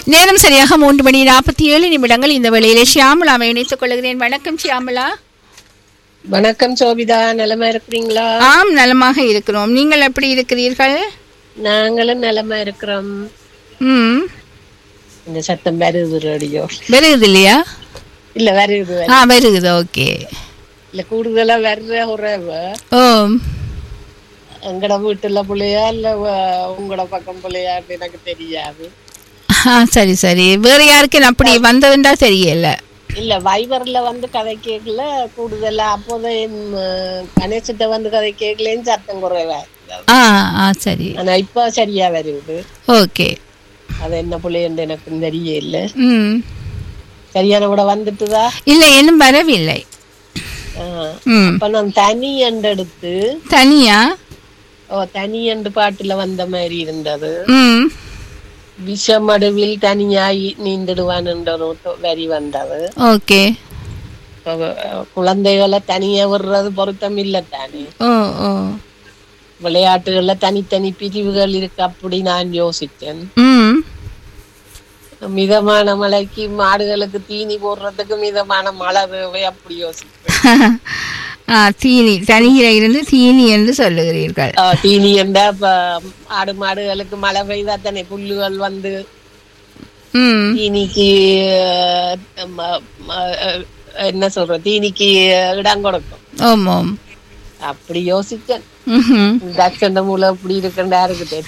நேரம் சரியாக மூன்று மணி நாற்பத்தி ஏழு நிமிடங்கள் இந்த வேளையிலே ஷியாமலாவை இணைத்துக் கொள்கிறேன் வணக்கம் ஷியாமலா வணக்கம் சோபிதா நலமா இருக்கிறீங்களா ஆம் நலமாக இருக்கிறோம் நீங்கள் எப்படி இருக்கிறீர்கள் நாங்களும் நலமா இருக்கிறோம் ம் இந்த சத்தம் வருது ரேடியோ வருகுது இல்லையா இல்ல வருது வருது. ஆ வருகுது ஓகே இல்ல கூடுதலா வர்ற உறவ ஓ எங்கட வீட்டுல பிள்ளையா இல்ல வ- உங்களோட பக்கம் பிள்ளையான்னு எனக்கு தெரியாது ஆ சரி சரி வேறு யாருக்கு அப்படி வந்ததுண்டா தெரியல இல்ல வைபர்ல வந்து கதை கேட்கல கூடுதலா அப்போதான் என், அஹ், கணேசிட்ட வந்து கதை கேட்கலன்னு சத்தம் குறைவா இருந்தது. ஆ ஆ சரி ஆனா இப்ப சரியா வருது ஓகே அது என்ன பிள்ளைன்னு எனக்கு தெரியல ம் சரியான கூட வந்துட்டுதா இல்லை இன்னும் வரவில்லை ஆஹ். ம் அப்ப நான் தனி என்று எடுத்து தனியா ஓ தனி என்று பாட்டுல வந்த மாதிரி இருந்தது ம் விஷமடுவில் தனியாய் நீந்திடுவான் என்ற ஒரு தொ- வரி வந்தது ஓகே இப்ப, அஹ், குழந்தைகளை தனியா விடுறது பொருத்தம் இல்ல தானே ஓ ஓ விளையாட்டுகள்ல தனித்தனி பிரிவுகள் இருக்கு அப்படி நான் யோசிச்சேன் ம் மிதமான மழைக்கு மாடுகளுக்கு தீனி போடுறதுக்கு மிதமான மழை தேவை அப்படி யோசிப்பேன் ஆ தீனி தனியில இருந்து தீனி என்று சொல்லுகிறீர்கள் ஆஹ், தீனி என்றா இப்ப ஆடு மாடுகளுக்கு மழை பெய்தா தானே புல்லுகள் வந்து ம் தீனிக்கு அஹ், ம- ம- அஹ், என்ன சொல்ற தீனிக்கு இடம் கொடுக்கும் ஓம் ஓம் அப்படி யோசிச்சேன் ம்ஹும். இந்த அச்சண்ட மூலம் அப்படி இருக்குண்டா இருக்குது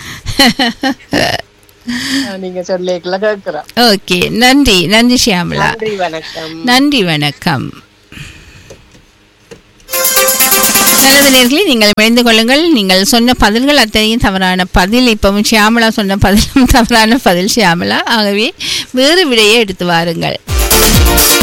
நீங்க சொல்லிக்கல கேட்கிறோம் ஓகே நன்றி நன்றி ஷியாமலா நன்றி வணக்கம் நன்றி வணக்கம் நல்லது நேர்களே நீங்கள் இணைந்து கொள்ளுங்கள் நீங்கள் சொன்ன பதில்கள் அத்தனையும் தவறான பதில் இப்பவும் ஷியாமலா சொன்ன பதிலும் தவறான பதில் ஷியாமலா ஆகவே வேறு விடையை எடுத்து வாருங்கள்